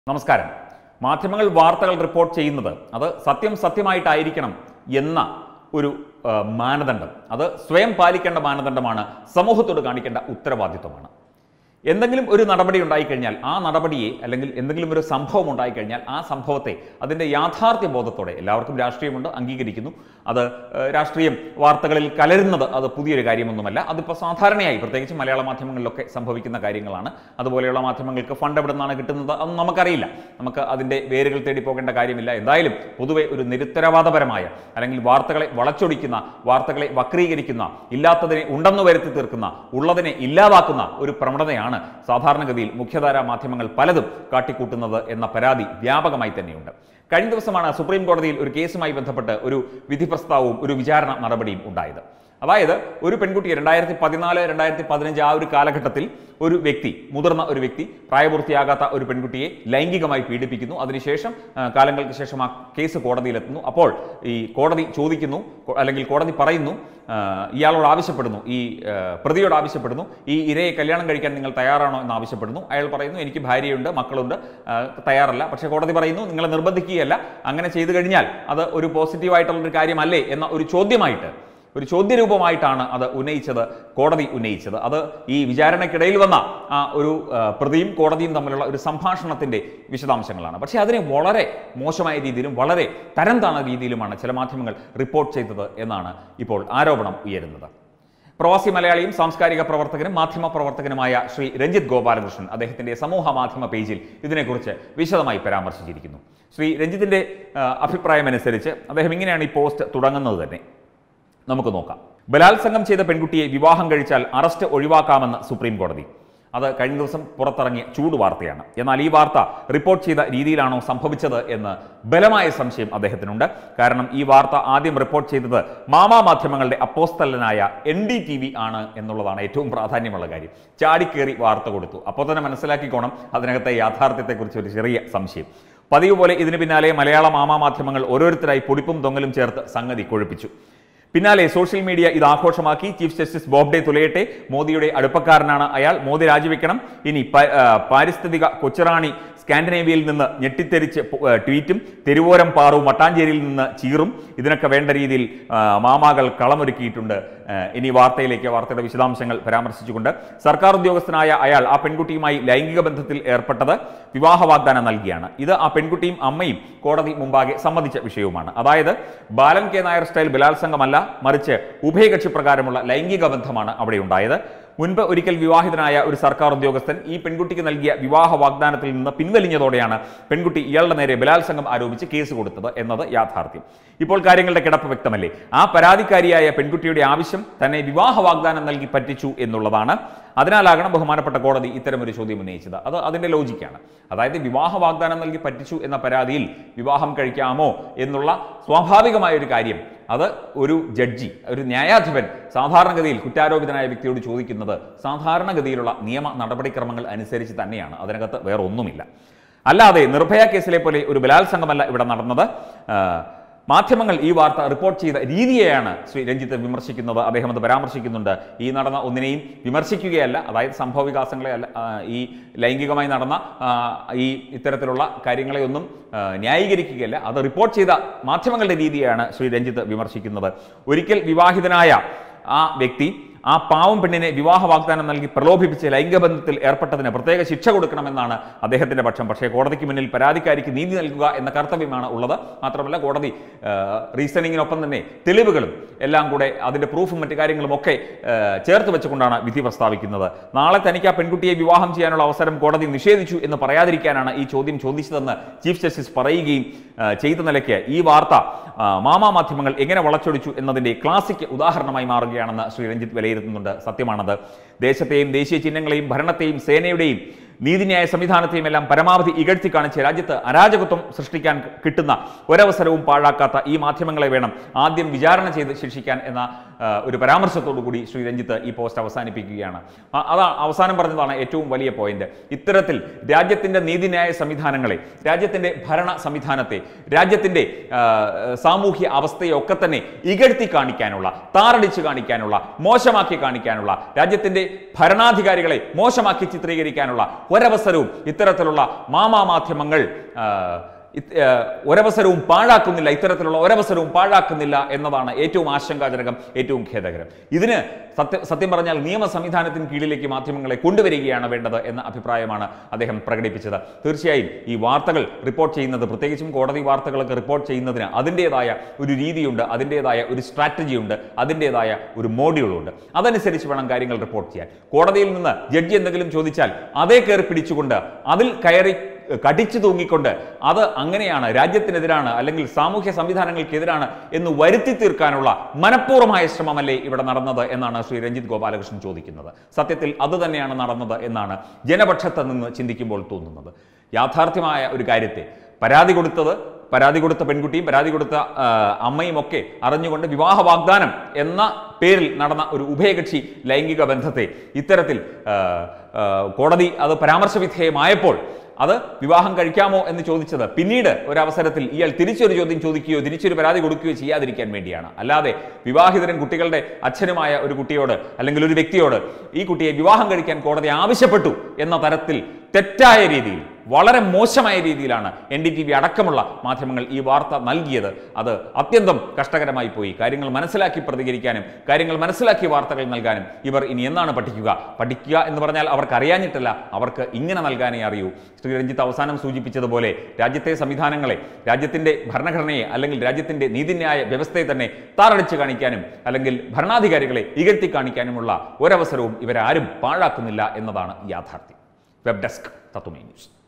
നമസ്കാരം മാധ്യമങ്ങൾ വാർത്തകൾ റിപ്പോർട്ട് ചെയ്യുന്നത് അത് സത്യം സത്യമായിട്ടായിരിക്കണം എന്ന ഒരു ആ, മാനദണ്ഡം അത് സ്വയം പാലിക്കേണ്ട മാനദണ്ഡമാണ് സമൂഹത്തോട് കാണിക്കേണ്ട ഉത്തരവാദിത്വമാണ് എന്തെങ്കിലും ഒരു നടപടി ഉണ്ടായിക്കഴിഞ്ഞാൽ ആ നടപടിയെ അല്ലെങ്കിൽ എന്തെങ്കിലും ഒരു സംഭവം ഉണ്ടായിക്കഴിഞ്ഞാൽ ആ സംഭവത്തെ അതിൻ്റെ യാഥാർത്ഥ്യ ബോധത്തോടെ എല്ലാവർക്കും രാഷ്ട്രീയമുണ്ട് അംഗീകരിക്കുന്നു അത് ഏഹ്, രാഷ്ട്രീയം വാർത്തകളിൽ കലരുന്നത് അത് പുതിയൊരു കാര്യമൊന്നുമല്ല അതിപ്പോൾ സാധാരണയായി പ്രത്യേകിച്ച് മലയാള മാധ്യമങ്ങളിലൊക്കെ സംഭവിക്കുന്ന കാര്യങ്ങളാണ് അതുപോലെയുള്ള മാധ്യമങ്ങൾക്ക് ഫണ്ട് എവിടെ നിന്നാണ് കിട്ടുന്നത് അതൊന്നും നമുക്കറിയില്ല നമുക്ക് അതിൻ്റെ വേരുകൾ തേടി പോകേണ്ട കാര്യമില്ല എന്തായാലും പൊതുവെ ഒരു നിരുത്തരവാദപരമായ അല്ലെങ്കിൽ വാർത്തകളെ വളച്ചൊടിക്കുന്ന വാർത്തകളെ വക്രീകരിക്കുന്ന ഇല്ലാത്തതിനെ ഉണ്ടെന്ന് വരുത്തി തീർക്കുന്ന ഉള്ളതിനെ ഇല്ലാതാക്കുന്ന ഒരു പ്രവണതയാണ് സാധാരണഗതിയിൽ മുഖ്യധാരാ മാധ്യമങ്ങൾ പലതും കാട്ടിക്കൂട്ടുന്നത് എന്ന പരാതി വ്യാപകമായി തന്നെയുണ്ട് കഴിഞ്ഞ ദിവസമാണ് സുപ്രീം കോടതിയിൽ ഒരു കേസുമായി ബന്ധപ്പെട്ട് ഒരു വിധി പ്രസ്താവവും ഒരു വിചാരണ നടപടിയും ഉണ്ടായത് അതായത് ഒരു പെൺകുട്ടിയെ രണ്ടായിരത്തി പതിനാല് രണ്ടായിരത്തി പതിനഞ്ച് ആ ഒരു കാലഘട്ടത്തിൽ ഒരു വ്യക്തി മുതിർന്ന ഒരു വ്യക്തി പ്രായപൂർത്തിയാകാത്ത ഒരു പെൺകുട്ടിയെ ലൈംഗികമായി പീഡിപ്പിക്കുന്നു അതിനുശേഷം ആ, കാലങ്ങൾക്ക് ശേഷം ആ കേസ് കോടതിയിലെത്തുന്നു അപ്പോൾ ഈ കോടതി ചോദിക്കുന്നു കൊ- അല്ലെങ്കിൽ കോടതി പറയുന്നു ആ, ഇയാളോട് ആവശ്യപ്പെടുന്നു ഈ ആ, പ്രതിയോട് ആവശ്യപ്പെടുന്നു ഈ ഇരയെ കല്യാണം കഴിക്കാൻ നിങ്ങൾ തയ്യാറാണോ എന്ന് ആവശ്യപ്പെടുന്നു അയാൾ പറയുന്നു എനിക്ക് ഭാര്യയുണ്ട് മക്കളുണ്ട് ആ, തയ്യാറല്ല പക്ഷേ കോടതി പറയുന്നു നിങ്ങളെ നിർബന്ധിക്കുകയല്ല അങ്ങനെ ചെയ്തു കഴിഞ്ഞാൽ അത് ഒരു പോസിറ്റീവായിട്ടുള്ളൊരു കാര്യമല്ലേ എന്ന ഒരു ചോദ്യമായിട്ട് ഒരു ചോദ്യരൂപമായിട്ടാണ് അത് ഉന്നയിച്ചത് കോടതി ഉന്നയിച്ചത് അത് ഈ വിചാരണയ്ക്കിടയിൽ വന്ന ആ ഒരു ആ, പ്രതിയും കോടതിയും തമ്മിലുള്ള ഒരു സംഭാഷണത്തിന്റെ വിശദാംശങ്ങളാണ് പക്ഷേ അതിനെ വളരെ മോശമായ രീതിയിലും വളരെ തരം താണ രീതിയിലുമാണ് ചില മാധ്യമങ്ങൾ റിപ്പോർട്ട് ചെയ്തത് എന്നാണ് ഇപ്പോൾ ആരോപണം ഉയരുന്നത് പ്രവാസി മലയാളിയും സാംസ്കാരിക പ്രവർത്തകനും മാധ്യമ പ്രവർത്തകനുമായ ശ്രീ രഞ്ജിത്ത് ഗോപാലകൃഷ്ണൻ അദ്ദേഹത്തിന്റെ സമൂഹ മാധ്യമ പേജിൽ ഇതിനെക്കുറിച്ച് വിശദമായി പരാമർശിച്ചിരിക്കുന്നു ശ്രീ രഞ്ജിത്തിന്റെ ആ, അഭിപ്രായമനുസരിച്ച് അദ്ദേഹം ഇങ്ങനെയാണ് ഈ പോസ്റ്റ് തുടങ്ങുന്നത് തന്നെ നമുക്ക് നോക്കാം ബലാത്സംഗം ചെയ്ത പെൺകുട്ടിയെ വിവാഹം കഴിച്ചാൽ അറസ്റ്റ് ഒഴിവാക്കാമെന്ന് സുപ്രീം കോടതി അത് കഴിഞ്ഞ ദിവസം പുറത്തിറങ്ങിയ ചൂട് വാർത്തയാണ് എന്നാൽ ഈ വാർത്ത റിപ്പോർട്ട് ചെയ്ത രീതിയിലാണോ സംഭവിച്ചത് എന്ന് ബലമായ സംശയം അദ്ദേഹത്തിനുണ്ട് കാരണം ഈ വാർത്ത ആദ്യം റിപ്പോർട്ട് ചെയ്തത് മാമാ മാധ്യമങ്ങളുടെ അപ്പോസ്തലനായ എൻ ഡി ടി വി ആണ് എന്നുള്ളതാണ് ഏറ്റവും പ്രാധാന്യമുള്ള കാര്യം ചാടിക്കേറി വാർത്ത കൊടുത്തു അപ്പോൾ തന്നെ മനസ്സിലാക്കിക്കോണം അതിനകത്തെ യാഥാർത്ഥ്യത്തെക്കുറിച്ച് ഒരു ചെറിയ സംശയം പതിവ് പോലെ ഇതിന് പിന്നാലെ മലയാള മാമാ മാധ്യമങ്ങൾ ഓരോരുത്തരായി പൊടിപ്പും തൊങ്ങലും ചേർത്ത് സംഗതി കൊഴുപ്പിച്ചു പിന്നാലെ സോഷ്യൽ മീഡിയ ഇത് ആഘോഷമാക്കി ചീഫ് ജസ്റ്റിസ് ബോബ്ഡെ തുലയട്ടെ മോദിയുടെ അടുപ്പക്കാരനാണ് അയാൾ മോദി രാജിവെക്കണം ഇനി പ- ആ, പാരിസ്ഥിതിക കൊച്ചുറാണി സ്കാൻഡിനേവിയയിൽ നിന്ന് ഞെട്ടിത്തെറിച്ച് പു- ആ, ട്വീറ്റും തെരുവോരം പാറു മട്ടാഞ്ചേരിയിൽ നിന്ന് ചീറും ഇതിനൊക്കെ വേണ്ട രീതിയിൽ ആ, മാമാകൾ കളമൊരുക്കിയിട്ടുണ്ട് ആ, ഇനി വാർത്തയിലേക്ക് വാർത്തയുടെ വിശദാംശങ്ങൾ പരാമർശിച്ചുകൊണ്ട് സർക്കാർ ഉദ്യോഗസ്ഥനായ അയാൾ ആ പെൺകുട്ടിയുമായി ലൈംഗിക ബന്ധത്തിൽ ഏർപ്പെട്ടത് വിവാഹ വാഗ്ദാനം നൽകിയാണ് ഇത് ആ പെൺകുട്ടിയും അമ്മയും കോടതി മുമ്പാകെ സമ്മതിച്ച വിഷയവുമാണ് അതായത് ബാലൻ കെ നായർ സ്റ്റൈൽ ബലാത്സംഗമല്ല മറിച്ച് ഉഭയകക്ഷി പ്രകാരമുള്ള ലൈംഗിക ബന്ധമാണ് അവിടെ ഉണ്ടായത് മുൻപ് ഒരിക്കൽ വിവാഹിതനായ ഒരു സർക്കാർ ഉദ്യോഗസ്ഥൻ ഈ പെൺകുട്ടിക്ക് നൽകിയ വിവാഹ വാഗ്ദാനത്തിൽ നിന്ന് പിൻവലിഞ്ഞതോടെയാണ് പെൺകുട്ടി ഇയാളുടെ നേരെ ബലാത്സംഗം ആരോപിച്ച് കേസ് കൊടുത്തത് എന്നത് യാഥാർത്ഥ്യം ഇപ്പോൾ കാര്യങ്ങളുടെ കിടപ്പ് വ്യക്തമല്ലേ ആ പരാതിക്കാരിയായ പെൺകുട്ടിയുടെ ആവശ്യം തന്നെ വിവാഹ വാഗ്ദാനം നൽകി പറ്റിച്ചു എന്നുള്ളതാണ് അതിനാലാകണം ബഹുമാനപ്പെട്ട കോടതി ഇത്തരമൊരു ചോദ്യം ഉന്നയിച്ചത് അത് അതിന്റെ ലോജിക്കാണ് അതായത് വിവാഹ വാഗ്ദാനം നൽകി പറ്റിച്ചു എന്ന പരാതിയിൽ വിവാഹം കഴിക്കാമോ എന്നുള്ള സ്വാഭാവികമായ ഒരു കാര്യം അത് ഒരു ജഡ്ജി ഒരു ന്യായാധിപൻ സാധാരണഗതിയിൽ കുറ്റാരോപിതനായ വ്യക്തിയോട് ചോദിക്കുന്നത് സാധാരണഗതിയിലുള്ള നിയമ നടപടിക്രമങ്ങൾ അനുസരിച്ച് തന്നെയാണ് അതിനകത്ത് വേറെ ഒന്നുമില്ല അല്ലാതെ നിർഭയ കേസിലെ പോലെ ഒരു ബലാത്സംഗമല്ല ഇവിടെ നടന്നത് ആ, മാധ്യമങ്ങൾ ഈ വാർത്ത റിപ്പോർട്ട് ചെയ്ത രീതിയെയാണ് ശ്രീ രഞ്ജിത്ത് വിമർശിക്കുന്നത് അദ്ദേഹം അത് പരാമർശിക്കുന്നുണ്ട് ഈ നടന്ന ഒന്നിനെയും വിമർശിക്കുകയല്ല അതായത് സംഭവ വികാസങ്ങളെ അല്ല ആ, ഈ ലൈംഗികമായി നടന്ന ആ, ഈ ഇത്തരത്തിലുള്ള കാര്യങ്ങളെയൊന്നും ആ, ന്യായീകരിക്കുകയല്ല അത് റിപ്പോർട്ട് ചെയ്ത മാധ്യമങ്ങളുടെ രീതിയാണ് ശ്രീ രഞ്ജിത്ത് വിമർശിക്കുന്നത് ഒരിക്കൽ വിവാഹിതനായ ആ വ്യക്തി ആ പാവം പെണ്ണിനെ വിവാഹ വാഗ്ദാനം നൽകി പ്രലോഭിപ്പിച്ച് ലൈംഗികബന്ധത്തിൽ ഏർപ്പെട്ടതിന് പ്രത്യേക ശിക്ഷ കൊടുക്കണമെന്നാണ് അദ്ദേഹത്തിന്റെ പക്ഷം പക്ഷേ കോടതിക്ക് മുന്നിൽ പരാതിക്കാരിക്ക് നീതി നൽകുക എന്ന കർത്തവ്യമാണ് ഉള്ളത് മാത്രമല്ല കോടതി ആ, റീസണിങ്ങിനൊപ്പം തന്നെ തെളിവുകളും എല്ലാം കൂടെ അതിന്റെ പ്രൂഫും മറ്റു കാര്യങ്ങളും ഒക്കെ ആ, ചേർത്ത് വെച്ചുകൊണ്ടാണ് വിധി പ്രസ്താവിക്കുന്നത് നാളെ തനിക്ക് ആ പെൺകുട്ടിയെ വിവാഹം ചെയ്യാനുള്ള അവസരം കോടതി നിഷേധിച്ചു എന്ന് പറയാതിരിക്കാനാണ് ഈ ചോദ്യം ചോദിച്ചതെന്ന് ചീഫ് ജസ്റ്റിസ് പറയുകയും ആ, ചെയ്ത നിലയ്ക്ക് ഈ വാർത്ത ആ, മാമാ മാധ്യമങ്ങൾ എങ്ങനെ വളച്ചൊടിച്ചു എന്നതിന്റെ ക്ലാസിക് ഉദാഹരണമായി മാറുകയാണെന്ന് ശ്രീ രഞ്ജിത്ത് വിലയിരുത്തുന്നുണ്ട് സത്യമാണത് ദേശത്തെയും ദേശീയ ചിഹ്നങ്ങളെയും ഭരണത്തെയും സേനയുടെയും നീതിന്യായ സംവിധാനത്തെയും എല്ലാം പരമാവധി ഇകഴ്ത്തി കാണിച്ച് രാജ്യത്ത് അരാജകത്വം സൃഷ്ടിക്കാൻ കിട്ടുന്ന ഒരവസരവും പാഴാക്കാത്ത ഈ മാധ്യമങ്ങളെ വേണം ആദ്യം വിചാരണ ചെയ്ത് ശിക്ഷിക്കാൻ എന്ന ആ, ഒരു പരാമർശത്തോടു കൂടി ശ്രീ രഞ്ജിത്ത് ഈ പോസ്റ്റ് അവസാനിപ്പിക്കുകയാണ് ആ, അതാ അവസാനം പറഞ്ഞതാണ് ഏറ്റവും വലിയ പോയിന്റ് ഇത്തരത്തിൽ രാജ്യത്തിന്റെ നീതിന്യായ സംവിധാനങ്ങളെ രാജ്യത്തിന്റെ ഭരണ സംവിധാനത്തെ രാജ്യത്തിന്റെ ആ, സാമൂഹ്യ അവസ്ഥയെ ഒക്കെ തന്നെ ഇകഴ്ത്തി കാണിക്കാനുള്ള താറടിച്ച് കാണിക്കാനുള്ള മോശമാക്കി കാണിക്കാനുള്ള രാജ്യത്തിന്റെ ഭരണാധികാരികളെ മോശമാക്കി ചിത്രീകരിക്കാനുള്ള ഒരവസരവും ഇത്തരത്തിലുള്ള മാമാ മാധ്യമങ്ങൾ ആ, ഇത്- ആ, ഒരവസരവും പാഴാക്കുന്നില്ല ഇത്തരത്തിലുള്ള ഒരവസരവും പാഴാക്കുന്നില്ല എന്നതാണ് ഏറ്റവും ആശങ്കാജനകം ഏറ്റവും ഖേദകരം ഇതിന് സത്യ സത്യം പറഞ്ഞാൽ നിയമ സംവിധാനത്തിന് കീഴിലേക്ക് മാധ്യമങ്ങളെ കൊണ്ടുവരികയാണ് വേണ്ടത് എന്ന അഭിപ്രായമാണ് അദ്ദേഹം പ്രകടിപ്പിച്ചത് തീർച്ചയായും ഈ വാർത്തകൾ റിപ്പോർട്ട് ചെയ്യുന്നത് പ്രത്യേകിച്ചും കോടതി വാർത്തകളൊക്കെ റിപ്പോർട്ട് ചെയ്യുന്നതിന് അതിൻ്റെതായ ഒരു രീതിയുണ്ട് അതിൻ്റെതായ ഒരു സ്ട്രാറ്റജിയുണ്ട് അതിൻ്റെതായ ഒരു മോഡ്യൂളുണ്ട് അതനുസരിച്ച് വേണം കാര്യങ്ങൾ റിപ്പോർട്ട് ചെയ്യാൻ കോടതിയിൽ നിന്ന് ജഡ്ജി എന്തെങ്കിലും ചോദിച്ചാൽ അതേ കയറി പിടിച്ചുകൊണ്ട് അതിൽ കയറി കടിച്ചു തൂങ്ങിക്കൊണ്ട് അത് അങ്ങനെയാണ് രാജ്യത്തിനെതിരാണ് അല്ലെങ്കിൽ സാമൂഹ്യ സംവിധാനങ്ങൾക്കെതിരാണ് എന്ന് വരുത്തി തീർക്കാനുള്ള മനഃപൂർവ്വമായ ശ്രമമല്ലേ ഇവിടെ നടന്നത് എന്നാണ് ശ്രീ രഞ്ജിത്ത് ഗോപാലകൃഷ്ണൻ ചോദിക്കുന്നത് സത്യത്തിൽ അത് തന്നെയാണ് നടന്നത് എന്നാണ് ജനപക്ഷത്ത് നിന്ന് ചിന്തിക്കുമ്പോൾ തോന്നുന്നത് യാഥാർത്ഥ്യമായ ഒരു കാര്യത്തെ പരാതി കൊടുത്തത് പരാതി കൊടുത്ത പെൺകുട്ടിയും പരാതി കൊടുത്ത ആ, അമ്മയും ഒക്കെ അറിഞ്ഞുകൊണ്ട് വിവാഹ വാഗ്ദാനം എന്ന പേരിൽ നടന്ന ഒരു ഉഭയകക്ഷി ലൈംഗിക ബന്ധത്തെ ഇത്തരത്തിൽ ആ, ആ, കോടതി അത് പരാമർശ വിധേയമായപ്പോൾ അത് വിവാഹം കഴിക്കാമോ എന്ന് ചോദിച്ചത് പിന്നീട് ഒരവസരത്തിൽ ഇയാൾ തിരിച്ചൊരു ചോദ്യം ചോദിക്കുകയോ തിരിച്ചൊരു പരാതി കൊടുക്കുകയോ ചെയ്യാതിരിക്കാൻ വേണ്ടിയാണ് അല്ലാതെ വിവാഹിതരും കുട്ടികളുടെ അച്ഛനുമായ ഒരു കുട്ടിയോട് അല്ലെങ്കിൽ ഒരു വ്യക്തിയോട് ഈ കുട്ടിയെ വിവാഹം കഴിക്കാൻ കോടതി ആവശ്യപ്പെട്ടു എന്ന തരത്തിൽ തെറ്റായ രീതിയിൽ വളരെ മോശമായ രീതിയിലാണ് എൻ ഡി ടി വി അടക്കമുള്ള മാധ്യമങ്ങൾ ഈ വാർത്ത നൽകിയത് അത് അത്യന്തം കഷ്ടകരമായി പോയി കാര്യങ്ങൾ മനസ്സിലാക്കി പ്രതികരിക്കാനും കാര്യങ്ങൾ മനസ്സിലാക്കി വാർത്തകൾ നൽകാനും ഇവർ ഇനി എന്നാണ് പഠിക്കുക പഠിക്കുക എന്ന് പറഞ്ഞാൽ അവർക്ക് അറിയാഞ്ഞിട്ടല്ല അവർക്ക് ഇങ്ങനെ നൽകാനേ അറിയൂ ശ്രീ രഞ്ജിത്ത് അവസാനം സൂചിപ്പിച്ചതുപോലെ രാജ്യത്തെ സംവിധാനങ്ങളെ രാജ്യത്തിന്റെ ഭരണഘടനയെ അല്ലെങ്കിൽ രാജ്യത്തിന്റെ നീതിന്യായ വ്യവസ്ഥയെ തന്നെ താറടിച്ച് കാണിക്കാനും അല്ലെങ്കിൽ ഭരണാധികാരികളെ ഇകഴ്ത്തി കാണിക്കാനുമുള്ള ഒരവസരവും ഇവരാരും പാഴാക്കുന്നില്ല എന്നതാണ് യാഥാർത്ഥ്യം വെബ് ഡെസ്ക് തത്തുമേ ന്യൂസ്